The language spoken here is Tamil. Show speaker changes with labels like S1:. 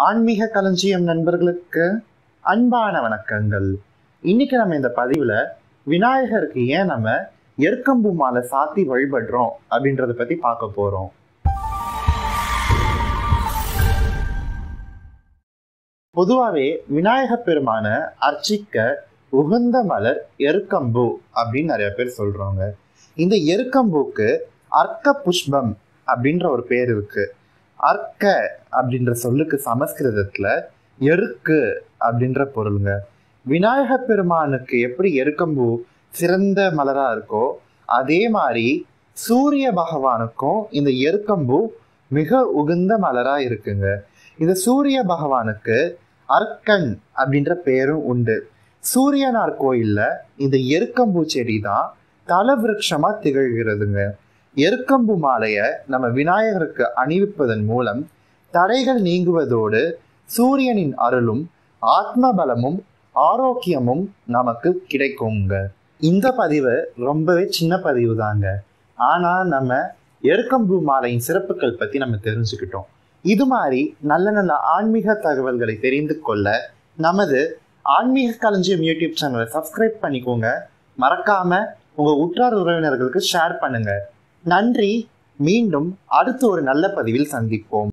S1: ஆன்மீக களஞ்சியம் நண்பர்களுக்கு அன்பான வணக்கங்கள் இன்னைக்கு நம்ம இந்த பதிவுல விநாயகருக்கு ஏன் நம்ம எருக்கம்பூ மாலை சாத்தி வழிபடுறோம் அப்படின்றத பத்தி பார்க்க போறோம் பொதுவாகவே விநாயகர் பெருமான அர்ச்சிக்க உகந்த மலர் எருக்கம்பூ அப்படின்னு நிறைய பேர் சொல்றாங்க இந்த எருக்கம்பூக்கு அர்க்க புஷ்பம் அப்படின்ற ஒரு பேர் இருக்கு அர்க்க அப்படின்ற சொல்லுக்கு சமஸ்கிருதத்துல எருக்கு அப்படின்ற பொருளுங்க விநாயக பெருமானுக்கு எப்படி எருக்கம்பூ சிறந்த மலரா இருக்கோ அதே மாதிரி சூரிய பகவானுக்கும் இந்த எருக்கம்பூ மிக உகந்த மலரா இருக்குங்க இந்த சூரிய பகவானுக்கு அர்க்கன் அப்படின்ற பேரும் உண்டு சூரியனார் கோயில்ல இந்த எருக்கம்பூ செடி தான் தலவிருட்சமா திகழ்கிறதுங்க எருக்கம்பு மாலைய நம்ம விநாயகருக்கு அணிவிப்பதன் மூலம் தடைகள் நீங்குவதோடு சூரியனின் அருளும் ஆத்ம பலமும் ஆரோக்கியமும் நமக்கு கிடைக்குங்க இந்த பதிவு ரொம்பவே சின்ன பதிவு தாங்க ஆனா நம்ம எருக்கம்பு மாலையின் சிறப்புகள் பத்தி நம்ம தெரிஞ்சுக்கிட்டோம் இது மாதிரி நல்ல நல்ல ஆன்மீக தகவல்களை தெரிந்து கொள்ள நமது ஆன்மீக களஞ்சியம் யூடியூப் சேனலை சப்ஸ்கிரைப் பண்ணிக்கோங்க மறக்காம உங்க உற்றார் உறவினர்களுக்கு ஷேர் பண்ணுங்க நன்றி மீண்டும் அடுத்து ஒரு நல்ல பதிவில் சந்திப்போம்